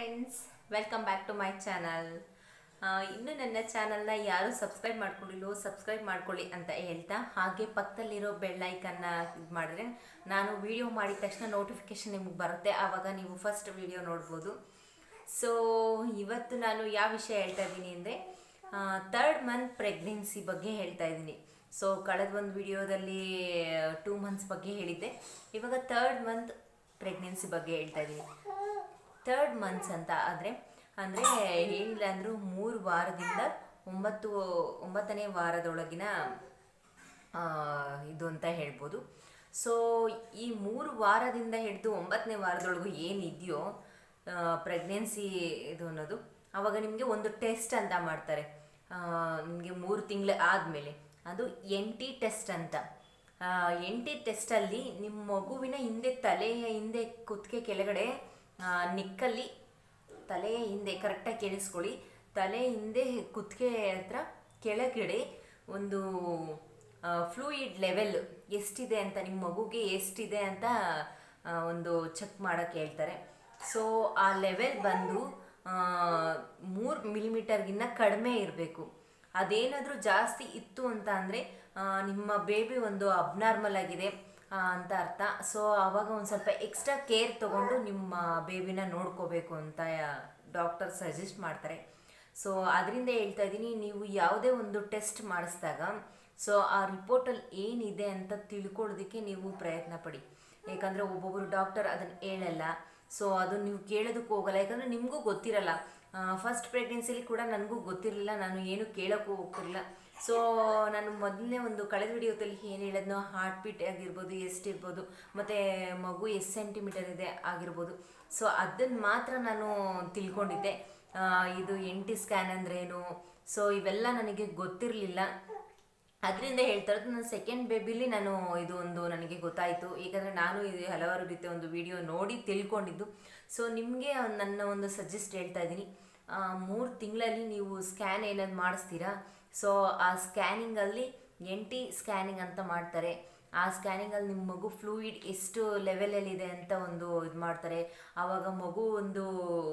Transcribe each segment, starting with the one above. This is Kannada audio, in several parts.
friends welcome back to my channel ಇನ್ನು ನನ್ನ ಚಾನಲ್ನ ಯಾರು ಸಬ್ಸ್ಕ್ರೈಬ್ ಮಾಡ್ಕೊಂಡಿಲ್ಲೋ ಸಬ್ಸ್ಕ್ರೈಬ್ ಮಾಡ್ಕೊಳ್ಳಿ ಅಂತ ಹೇಳ್ತಾ ಹಾಗೆ ಪಕ್ಕದಲ್ಲಿರೋ ಬೆಲ್ಲೈಕನ್ನ ಇದು ಮಾಡಿದ್ರೆ ನಾನು ವಿಡಿಯೋ ಮಾಡಿದ ತಕ್ಷಣ ನೋಟಿಫಿಕೇಶನ್ ನಿಮಗೆ ಬರುತ್ತೆ ಆವಾಗ ನೀವು ಫಸ್ಟ್ ವಿಡಿಯೋ ನೋಡ್ಬೋದು ಸೊ ಇವತ್ತು ನಾನು ಯಾವ ವಿಷಯ ಹೇಳ್ತಾ ಇದ್ದೀನಿ ಅಂದರೆ ತರ್ಡ್ ಮಂತ್ ಪ್ರೆಗ್ನೆನ್ಸಿ ಬಗ್ಗೆ ಹೇಳ್ತಾ ಇದ್ದೀನಿ ಸೊ ಕಳೆದ ಒಂದು ವಿಡಿಯೋದಲ್ಲಿ ಟೂ ಮಂತ್ಸ್ ಬಗ್ಗೆ ಹೇಳಿದ್ದೆ ಇವಾಗ ತರ್ಡ್ ಮಂತ್ ಪ್ರೆಗ್ನೆನ್ಸಿ ಬಗ್ಗೆ ಹೇಳ್ತಾ ಇದ್ದೀನಿ ತರ್ಡ್ ಮಂತ್ಸ್ ಅಂತ ಆದರೆ ಅಂದರೆ ಏನಿಲ್ಲ ಅಂದರೂ ಮೂರು ವಾರದಿಂದ ಒಂಬತ್ತು ಒಂಬತ್ತನೇ ವಾರದೊಳಗಿನ ಆ, ಇದು ಅಂತ ಹೇಳ್ಬೋದು ಸೊ ಈ ಮೂರು ವಾರದಿಂದ ಹಿಡಿದು ಒಂಬತ್ತನೇ ವಾರದೊಳಗು ಏನಿದೆಯೋ ಪ್ರೆಗ್ನೆನ್ಸಿ ಇದು ಅನ್ನೋದು ಆವಾಗ ನಿಮಗೆ ಒಂದು ಟೆಸ್ಟ್ ಅಂತ ಮಾಡ್ತಾರೆ ನಿಮಗೆ ಮೂರು ತಿಂಗಳು ಆದಮೇಲೆ ಅದು ಎನ್ ಟಿ ಟೆಸ್ಟ್ ಅಂತ ಎನ್ ಟಿ ಟೆಸ್ಟಲ್ಲಿ ನಿಮ್ಮ ಮಗುವಿನ ಹಿಂದೆ ತಲೆಯ ಹಿಂದೆ ಕುತ್ತಿಗೆ ಕೆಳಗಡೆ ಆ, ನಿಕ್ಕಲ್ಲಿ ತಲೆಯ ಹಿಂದೆ ಕರೆಕ್ಟಾಗಿ ಕೇಳಿಸ್ಕೊಳ್ಳಿ ತಲೆ ಹಿಂದೆ ಕುತ್ತಿಗೆ ಹತ್ರ ಕೆಳಗಡೆ ಒಂದು ಫ್ಲೂಯಿಡ್ ಲೆವೆಲ್ ಎಷ್ಟಿದೆ ಅಂತ ನಿಮ್ಮ ಮಗುಗೆ ಎಷ್ಟಿದೆ ಅಂತ ಆ, ಒಂದು ಚೆಕ್ ಮಾಡೋಕ್ಕೆ ಹೇಳ್ತಾರೆ ಸೊ ಆ ಲೆವೆಲ್ ಬಂದು ಮೂರು ಮಿಲಿಮೀಟರ್ಗಿನ್ನ ಕಡಿಮೆ ಇರಬೇಕು ಅದೇನಾದರೂ ಜಾಸ್ತಿ ಇತ್ತು ಅಂತ ಅಂದರೆ ನಿಮ್ಮ ಬೇಬಿ ಒಂದು ಅಬ್ನಾರ್ಮಲ್ ಆಗಿದೆ ಆ, ಅಂತ ಅರ್ಥ ಸೊ ಆವಾಗ ಒಂದು ಸ್ವಲ್ಪ ಎಕ್ಸ್ಟ್ರಾ ಕೇರ್ ತಗೊಂಡು ನಿಮ್ಮ ಬೇಬಿನ ನೋಡ್ಕೋಬೇಕು ಅಂತ ಡಾಕ್ಟರ್ ಸಜೆಸ್ಟ್ ಮಾಡ್ತಾರೆ ಸೊ ಅದರಿಂದ ಹೇಳ್ತಾ ಇದ್ದೀನಿ ನೀವು ಯಾವುದೇ ಒಂದು ಟೆಸ್ಟ್ ಮಾಡಿಸಿದಾಗ ಸೊ ಆ ರಿಪೋರ್ಟಲ್ಲಿ ಏನಿದೆ ಅಂತ ತಿಳ್ಕೊಳ್ಳೋದಕ್ಕೆ ನೀವು ಪ್ರಯತ್ನ ಪಡಿ ಯಾಕಂದರೆ ಒಬ್ಬೊಬ್ಬರು ಡಾಕ್ಟರ್ ಅದನ್ನು ಹೇಳಲ್ಲ ಸೊ ಅದು ನೀವು ಕೇಳೋದಕ್ಕೆ ಹೋಗಲ್ಲ ಯಾಕಂದರೆ ನಿಮಗೂ ಗೊತ್ತಿರಲ್ಲ ಫಸ್ಟ್ ಪ್ರೆಗ್ನೆನ್ಸಿಲಿ ಕೂಡ ನನಗೂ ಗೊತ್ತಿರಲಿಲ್ಲ ನಾನು ಏನು ಕೇಳೋಕ್ಕೂ ಹೋಗ್ತಿರಲಿಲ್ಲ ಸೊ ನಾನು ಮೊದಲನೇ ಒಂದು ಕಳೆದ ವಿಡಿಯೋದಲ್ಲಿ ಏನು ಹೇಳಿದ್ನೋ ಹಾರ್ಟ್ ಬೀಟ್ ಆಗಿರ್ಬೋದು ಎಷ್ಟಿರ್ಬೋದು ಮತ್ತು ಮಗು ಎಷ್ಟು ಸೆಂಟಿಮೀಟರ್ ಇದೆ ಆಗಿರ್ಬೋದು ಸೊ ಅದನ್ನು ಮಾತ್ರ ನಾನು ತಿಳ್ಕೊಂಡಿದ್ದೆ ಆ, ಇದು ಎನ್ ಟಿ ಸ್ಕ್ಯಾನ್ ಅಂದ್ರೇನು ಸೊ ಇವೆಲ್ಲ ನನಗೆ ಗೊತ್ತಿರಲಿಲ್ಲ ಅದರಿಂದ ಹೇಳ್ತಾ ಇರೋದು ನನ್ನ ಸೆಕೆಂಡ್ ಬೇಬಿಲಿ ನಾನು ಇದು ಒಂದು ನನಗೆ ಗೊತ್ತಾಯಿತು ಏಕೆಂದರೆ ನಾನು ಇದು ಹಲವಾರು ರೀತಿಯ ಒಂದು ವಿಡಿಯೋ ನೋಡಿ ತಿಳ್ಕೊಂಡಿದ್ದು ಸೊ ನಿಮಗೆ ನನ್ನ ಒಂದು ಸಜೆಸ್ಟ್ ಹೇಳ್ತಾ ಇದ್ದೀನಿ ಮೂರು ತಿಂಗಳಲ್ಲಿ ನೀವು ಸ್ಕ್ಯಾನ್ ಏನಾದ್ರು ಮಾಡಿಸ್ತೀರಾ ಸೊ ಆ ಸ್ಕ್ಯಾನಿಂಗಲ್ಲಿ ಎನ್ ಟಿ ಸ್ಕ್ಯಾನಿಂಗ್ ಅಂತ ಮಾಡ್ತಾರೆ ಆ ಸ್ಕ್ಯಾನಿಂಗಲ್ಲಿ ನಿಮ್ಮ ಮಗು ಫ್ಲೂಯಿಡ್ ಎಷ್ಟು ಲೆವೆಲಲ್ಲಿದೆ ಅಂತ ಒಂದು ಇದು ಮಾಡ್ತಾರೆ ಆವಾಗ ಮಗು ಒಂದು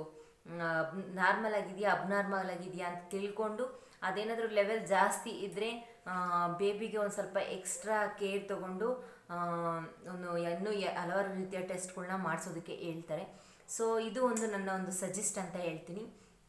ನಾರ್ಮಲ್ ಆಗಿದೆಯಾ ಅಬ್ನಾರ್ಮಲ್ ಆಗಿದೆಯಾ ಅಂತ ತಿಳ್ಕೊಂಡು ಅದೇನಾದರೂ ಲೆವೆಲ್ ಜಾಸ್ತಿ ಇದ್ದರೆ ಬೇಬಿಗೆ ಒಂದು ಸ್ವಲ್ಪ ಎಕ್ಸ್ಟ್ರಾ ಕೇರ್ ತಗೊಂಡು ಆ, ಒಂದು ಇನ್ನೂ ಯ- ಹಲವಾರು ರೀತಿಯ ಟೆಸ್ಟ್ಗಳನ್ನ ಮಾಡಿಸೋದಕ್ಕೆ ಹೇಳ್ತಾರೆ ಸೊ ಇದು ಒಂದು ನನ್ನ ಒಂದು ಸಜೆಸ್ಟ್ ಅಂತ ಹೇಳ್ತೀನಿ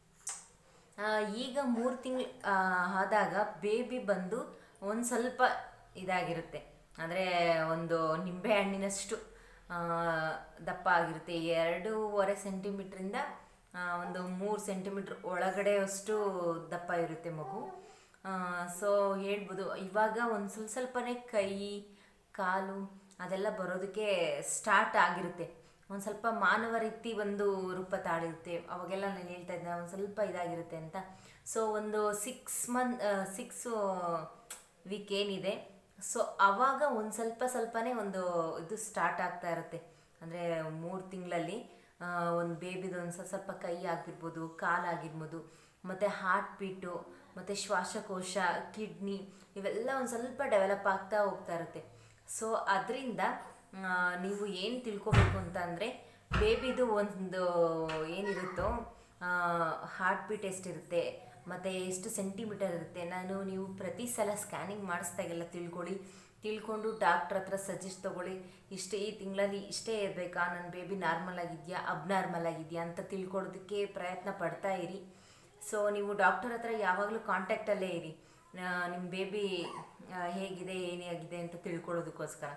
ಆ, ಈಗ ಮೂರು ತಿಂಗಳು ಆದಾಗ ಬೇಬಿ ಬಂದು ಒಂದು ಸ್ವಲ್ಪ ಇದಾಗಿರುತ್ತೆ ಅಂದರೆ ಒಂದು ನಿಂಬೆ ಹಣ್ಣಿನಷ್ಟು ಆ, ದಪ್ಪ ಆಗಿರುತ್ತೆ ಎರಡೂವರೆ ಸೆಂಟಿಮೀಟ್ರಿಂದ ಆ, ಒಂದು ಮೂರು ಸೆಂಟಿಮೀಟ್ರ್ ಒಳಗಡೆ ಅಷ್ಟು ದಪ್ಪ ಇರುತ್ತೆ ಮಗು ಸೊ ಹೇಳ್ಬೋದು ಇವಾಗ ಒಂದು ಸ್ವಲ್ಪ ಸ್ವಲ್ಪನೇ ಕೈ ಕಾಲು ಅದೆಲ್ಲ ಬರೋದಕ್ಕೆ ಸ್ಟಾರ್ಟ್ ಆಗಿರುತ್ತೆ ಒಂದು ಸ್ವಲ್ಪ ಮಾನವ ರೀತಿ ಒಂದು ರೂಪ ತಾಳಿರುತ್ತೆ ಅವಾಗೆಲ್ಲ ನಾನು ಹೇಳ್ತಾ ಇದ್ದೆ ಒಂದು ಸ್ವಲ್ಪ ಇದಾಗಿರುತ್ತೆ ಅಂತ ಸೊ ಒಂದು ಸಿಕ್ಸ್ ಮಂತ್ ಸಿಕ್ಸ್ ವೀಕ್ ಏನಿದೆ ಸೊ ಆವಾಗ ಒಂದು ಸ್ವಲ್ಪ ಸ್ವಲ್ಪನೇ ಒಂದು ಇದು ಸ್ಟಾರ್ಟ್ ಆಗ್ತಾ ಇರುತ್ತೆ ಅಂದರೆ ಮೂರು ತಿಂಗಳಲ್ಲಿ ಒಂದು ಬೇಬಿದು ಒಂದು ಸ್ವಲ್ಪ ಸ್ವಲ್ಪ ಕೈ ಆಗಿರ್ಬೋದು ಕಾಲಾಗಿರ್ಬೋದು ಮತ್ತು ಹಾರ್ಟ್ ಬೀಟು ಮತ್ತು ಶ್ವಾಸಕೋಶ ಕಿಡ್ನಿ ಇವೆಲ್ಲ ಒಂದು ಸ್ವಲ್ಪ ಡೆವಲಪ್ ಆಗ್ತಾ ಹೋಗ್ತಾ ಇರುತ್ತೆ ಸೊ ಅದರಿಂದ ನೀವು ಏನು ತಿಳ್ಕೊಬೇಕು ಅಂತ ಅಂದರೆ ಬೇಬಿದು ಒಂದು ಏನಿರುತ್ತೋ ಹಾರ್ಟ್ ಬೀಟ್ ಎಷ್ಟಿರುತ್ತೆ ಮತ್ತು ಎಷ್ಟು ಸೆಂಟಿಮೀಟರ್ ಇರುತ್ತೆ ನಾನು ನೀವು ಪ್ರತಿ ಸಲ ಸ್ಕ್ಯಾನಿಂಗ್ ಮಾಡಿಸ್ದಾಗೆಲ್ಲ ತಿಳ್ಕೊಳ್ಳಿ ತಿಳ್ಕೊಂಡು ಡಾಕ್ಟ್ರ್ ಹತ್ರ ಸಜೆಸ್ಟ್ ತೊಗೊಳ್ಳಿ ಇಷ್ಟೇ ಈ ತಿಂಗಳಲ್ಲಿ ಇಷ್ಟೇ ಇರಬೇಕಾ ನನ್ನ ಬೇಬಿ ನಾರ್ಮಲ್ ಆಗಿದೆಯಾ ಅಬ್ನಾರ್ಮಲ್ ಆಗಿದೆಯಾ ಅಂತ ತಿಳ್ಕೊಳ್ಳೋದಕ್ಕೆ ಪ್ರಯತ್ನ ಪಡ್ತಾ ಇರಿ ಸೊ ನೀವು ಡಾಕ್ಟರ್ ಹತ್ರ ಯಾವಾಗಲೂ ಕಾಂಟ್ಯಾಕ್ಟಲ್ಲೇ ಇರಿ ನಿಮ್ಮ ಬೇಬಿ ಹೇಗಿದೆ ಏನಾಗಿದೆ ಅಂತ ತಿಳ್ಕೊಳ್ಳೋದಕ್ಕೋಸ್ಕರ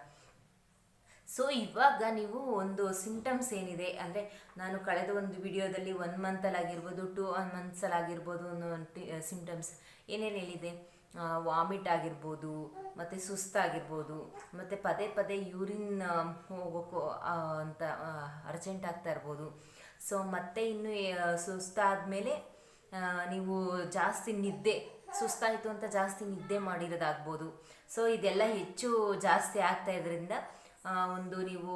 ಸೊ ಇವಾಗ ನೀವು ಒಂದು ಸಿಂಟಮ್ಸ್ ಏನಿದೆ ಅಂದರೆ ನಾನು ಕಳೆದ ಒಂದು ವಿಡಿಯೋದಲ್ಲಿ ಒನ್ ಮಂತಲ್ಲಿ ಆಗಿರ್ಬೋದು ಟೂ ಒನ್ ಮಂತ್ಸಲ್ಲಿ ಆಗಿರ್ಬೋದು ಒಂದು ಸಿಂಟಮ್ಸ್ ಏನೇನು ಹೇಳಿದೆ ವಾಮಿಟ್ ಆಗಿರ್ಬೋದು ಮತ್ತು ಸುಸ್ತಾಗಿರ್ಬೋದು ಮತ್ತು ಪದೇ ಪದೇ ಯೂರಿನ್ ಹೋಗೋಕ್ಕೂ ಆ, ಅಂತ ಅರ್ಜೆಂಟ್ ಆಗ್ತಾ ಇರ್ಬೋದು ಸೊ ಮತ್ತೆ ಇನ್ನು ಸುಸ್ತಾದಮೇಲೆ ನೀವು ಜಾಸ್ತಿ ನಿದ್ದೆ ಸುಸ್ತಾಯಿತು ಅಂತ ಜಾಸ್ತಿ ನಿದ್ದೆ ಮಾಡಿರೋದಾಗ್ಬೋದು ಸೊ ಇದೆಲ್ಲ ಹೆಚ್ಚು ಜಾಸ್ತಿ ಆಗ್ತಾ ಇದ್ರಿಂದ ಆ, ಒಂದು ನೀವು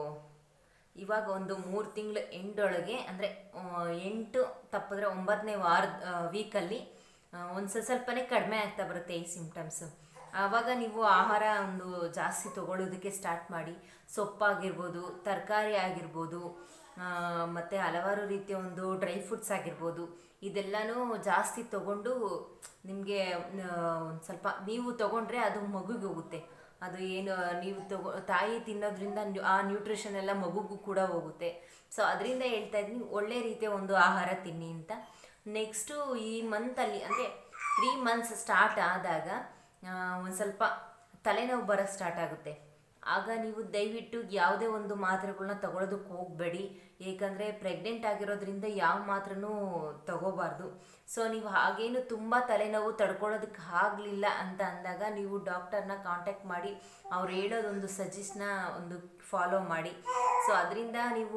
ಇವಾಗ ಒಂದು ಮೂರು ತಿಂಗಳು ಎಂಡೊಳಗೆ ಅಂದರೆ ಎಂಟು ತಪ್ಪಿದ್ರೆ ಒಂಬತ್ತನೇ ವಾರದ ವೀಕಲ್ಲಿ ಒಂದು ಸ್ವಲ್ಪ ಸ್ವಲ್ಪನೇ ಕಡಿಮೆ ಆಗ್ತಾ ಬರುತ್ತೆ ಈ ಸಿಂಪ್ಟಮ್ಸು ಆವಾಗ ನೀವು ಆಹಾರ ಒಂದು ಜಾಸ್ತಿ ತಗೊಳ್ಳೋದಕ್ಕೆ ಸ್ಟಾರ್ಟ್ ಮಾಡಿ ಸೊಪ್ಪಾಗಿರ್ಬೋದು ತರಕಾರಿ ಆಗಿರ್ಬೋದು ಮತ್ತು ಹಲವಾರು ರೀತಿಯ ಒಂದು ಡ್ರೈ ಫ್ರೂಟ್ಸ್ ಆಗಿರ್ಬೋದು ಇದೆಲ್ಲನೂ ಜಾಸ್ತಿ ತಗೊಂಡು ನಿಮಗೆ ಒಂದು ಸ್ವಲ್ಪ ನೀವು ತಗೊಂಡ್ರೆ ಅದು ಮಗುಗೆ ಹೋಗುತ್ತೆ ಅದು ಏನು ನೀವು ತಗೋ ತಾಯಿ ತಿನ್ನೋದ್ರಿಂದ ನ್ಯೂ- ಆ ನ್ಯೂಟ್ರಿಷನ್ ಎಲ್ಲ ಮಗುಗೂ ಕೂಡ ಹೋಗುತ್ತೆ ಸೊ ಅದರಿಂದ ಹೇಳ್ತಾ ಇದ್ದೀನಿ ಒಳ್ಳೆ ರೀತಿಯ ಒಂದು ಆಹಾರ ತಿನ್ನಿ ಅಂತ ನೆಕ್ಸ್ಟು ಈ ಮಂತಲ್ಲಿ ಅಂದರೆ ತ್ರೀ ಮಂತ್ಸ್ ಸ್ಟಾರ್ಟ್ ಆದಾಗ ಒಂದು ಸ್ವಲ್ಪ ತಲೆನೋವು ಬರೋಕ್ಕೆ ಸ್ಟಾರ್ಟ್ ಆಗುತ್ತೆ ಆಗ ನೀವು ದಯವಿಟ್ಟು ಯಾವುದೇ ಒಂದು ಮಾತ್ರೆಗಳನ್ನ ತಗೊಳ್ಳೋದಕ್ಕೆ ಹೋಗಬೇಡಿ ಏಕೆಂದರೆ ಪ್ರೆಗ್ನೆಂಟ್ ಆಗಿರೋದ್ರಿಂದ ಯಾವ ಮಾತ್ರನೂ ತಗೋಬಾರ್ದು ಸೊ ನೀವು ಹಾಗೇನು ತುಂಬ ತಲೆನೋವು ತಡ್ಕೊಳ್ಳೋದಕ್ಕೆ ಆಗಲಿಲ್ಲ ಅಂತ ಅಂದಾಗ ನೀವು ಡಾಕ್ಟರ್ನ ಕಾಂಟ್ಯಾಕ್ಟ್ ಮಾಡಿ ಅವ್ರು ಹೇಳೋದೊಂದು ಸಜೆಸ್ಟ್ನ ಒಂದು ಫಾಲೋ ಮಾಡಿ ಸೊ ಅದರಿಂದ ನೀವು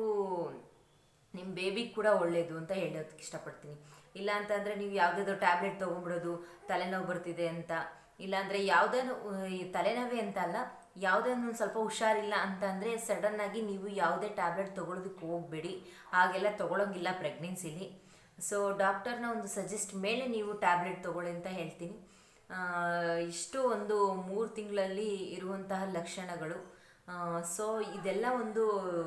ನಿಮ್ಮ ಬೇಬಿಗೆ ಕೂಡ ಒಳ್ಳೆಯದು ಅಂತ ಹೇಳೋದಕ್ಕೆ ಇಷ್ಟಪಡ್ತೀನಿ ಇಲ್ಲ ಅಂತಂದರೆ ನೀವು ಯಾವುದಾದ್ರು ಟ್ಯಾಬ್ಲೆಟ್ ತೊಗೊಂಬಿಡೋದು ತಲೆನೋವು ಬರ್ತಿದೆ ಅಂತ ಇಲ್ಲಾಂದರೆ ಯಾವುದೇನು ಈ ತಲೆನೋವೇ ಅಂತ ಅಲ್ಲ ಯಾವುದನ್ನು ಒಂದು ಸ್ವಲ್ಪ ಹುಷಾರಿಲ್ಲ ಅಂತ ಅಂದರೆ ಸಡನ್ನಾಗಿ ನೀವು ಯಾವುದೇ ಟ್ಯಾಬ್ಲೆಟ್ ತೊಗೊಳೋದಕ್ಕೆ ಹೋಗಬೇಡಿ ಹಾಗೆಲ್ಲ ತೊಗೊಳಂಗಿಲ್ಲ ಪ್ರೆಗ್ನೆನ್ಸಿಲಿ ಸೊ ಡಾಕ್ಟರ್ನ ಒಂದು ಸಜೆಸ್ಟ್ ಮೇಲೆ ನೀವು ಟ್ಯಾಬ್ಲೆಟ್ ತೊಗೊಳ್ಳಿ ಅಂತ ಹೇಳ್ತೀನಿ ಆ, ಇಷ್ಟು ಒಂದು ಮೂರು ತಿಂಗಳಲ್ಲಿ ಇರುವಂತಹ ಲಕ್ಷಣಗಳು ಸೊ ಇದೆಲ್ಲ ಒಂದು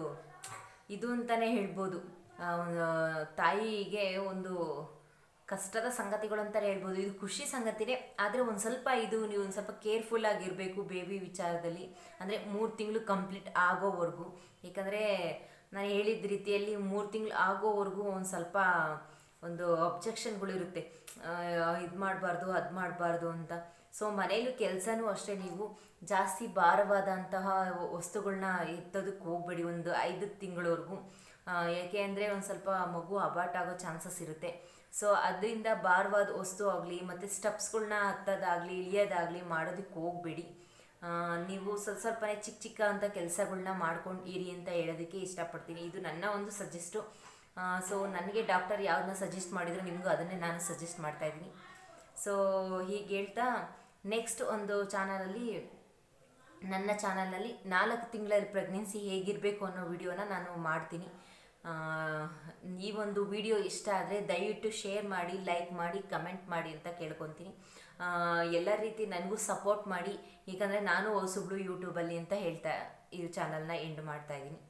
ಇದು ಅಂತಲೇ ಹೇಳ್ಬೋದು ಆ, ಒಂದು ತಾಯಿಗೆ ಒಂದು ಕಷ್ಟದ ಸಂಗತಿಗಳು ಅಂತಾರೆ ಹೇಳ್ಬೋದು ಇದು ಖುಷಿ ಸಂಗತಿನೇ ಆದರೆ ಒಂದು ಸ್ವಲ್ಪ ಇದು ನೀವು ಒಂದು ಸ್ವಲ್ಪ ಕೇರ್ಫುಲ್ ಆಗಿರಬೇಕು ಬೇಬಿ ವಿಚಾರದಲ್ಲಿ ಅಂದರೆ ಮೂರು ತಿಂಗಳು ಕಂಪ್ಲೀಟ್ ಆಗೋವರೆಗೂ ಏಕೆಂದರೆ ನಾನು ಹೇಳಿದ ರೀತಿಯಲ್ಲಿ ಮೂರು ತಿಂಗಳು ಆಗೋವರೆಗೂ ಒಂದು ಸ್ವಲ್ಪ ಒಂದು ಅಬ್ಜೆಕ್ಷನ್ಗಳಿರುತ್ತೆ ಇದು ಮಾಡಬಾರ್ದು ಅದು ಮಾಡಬಾರ್ದು ಅಂತ ಸೊ ಮನೇಲೂ ಕೆಲಸನೂ ಅಷ್ಟೇ ನೀವು ಜಾಸ್ತಿ ಭಾರವಾದಂತಹ ವಸ್ತುಗಳನ್ನ ಎತ್ತೋದಕ್ಕೆ ಹೋಗ್ಬೇಡಿ ಒಂದು ಐದು ತಿಂಗಳವರೆಗೂ ಯಾಕೆ ಅಂದರೆ ಒಂದು ಸ್ವಲ್ಪ ಮಗು ಅಬಾಟ್ ಆಗೋ ಚಾನ್ಸಸ್ ಇರುತ್ತೆ ಸೊ ಅದರಿಂದ ಭಾರವಾದ ವಸ್ತು ಆಗಲಿ ಮತ್ತು ಸ್ಟೆಪ್ಸ್ಗಳ್ನ ಹತ್ತೋದಾಗಲಿ ಇಳಿಯೋದಾಗಲಿ ಮಾಡೋದಕ್ಕೆ ಹೋಗಬೇಡಿ ನೀವು ಸ್ವಲ್ಪ ಸ್ವಲ್ಪನೇ ಚಿಕ್ಕ ಚಿಕ್ಕ ಅಂತ ಕೆಲಸಗಳ್ನ ಮಾಡ್ಕೊಂಡು ಇರಿ ಅಂತ ಹೇಳೋದಕ್ಕೆ ಇಷ್ಟಪಡ್ತೀನಿ ಇದು ನನ್ನ ಒಂದು ಸಜೆಸ್ಟು ಸೊ ನನಗೆ ಡಾಕ್ಟರ್ ಯಾವ್ದನ್ನ ಸಜೆಸ್ಟ್ ಮಾಡಿದ್ರು ನಿಮಗೂ ಅದನ್ನೇ ನಾನು ಸಜೆಸ್ಟ್ ಮಾಡ್ತಾ ಇದ್ದೀನಿ ಸೊ ಹೀಗೆ ಹೇಳ್ತಾ ನೆಕ್ಸ್ಟ್ ಒಂದು ಚಾನಲಲ್ಲಿ ನನ್ನ ಚಾನಲ್ನಲ್ಲಿ ನಾಲ್ಕು ತಿಂಗಳ ಪ್ರೆಗ್ನೆನ್ಸಿ ಹೇಗಿರಬೇಕು ಅನ್ನೋ ವಿಡಿಯೋನ ನಾನು ಮಾಡ್ತೀನಿ ಆ, ಈ ಒಂದು ವಿಡಿಯೋ ಇಷ್ಟ ಆದರೆ ದಯವಿಟ್ಟು ಶೇರ್ ಮಾಡಿ ಲೈಕ್ ಮಾಡಿ ಕಮೆಂಟ್ ಮಾಡಿ ಅಂತ ಕೇಳ್ಕೊತೀನಿ ಆ, ಎಲ್ಲ ರೀತಿ ನನಗೂ ಸಪೋರ್ಟ್ ಮಾಡಿ ಏಕೆಂದರೆ ನಾನು ಹೊಸಬ್ಳು ಯೂಟ್ಯೂಬಲ್ಲಿ ಅಂತ ಹೇಳ್ತಾ ಈ ಚಾನಲ್ನ ಎಂಡ್ ಮಾಡ್ತಾ ಇದ್ದೀನಿ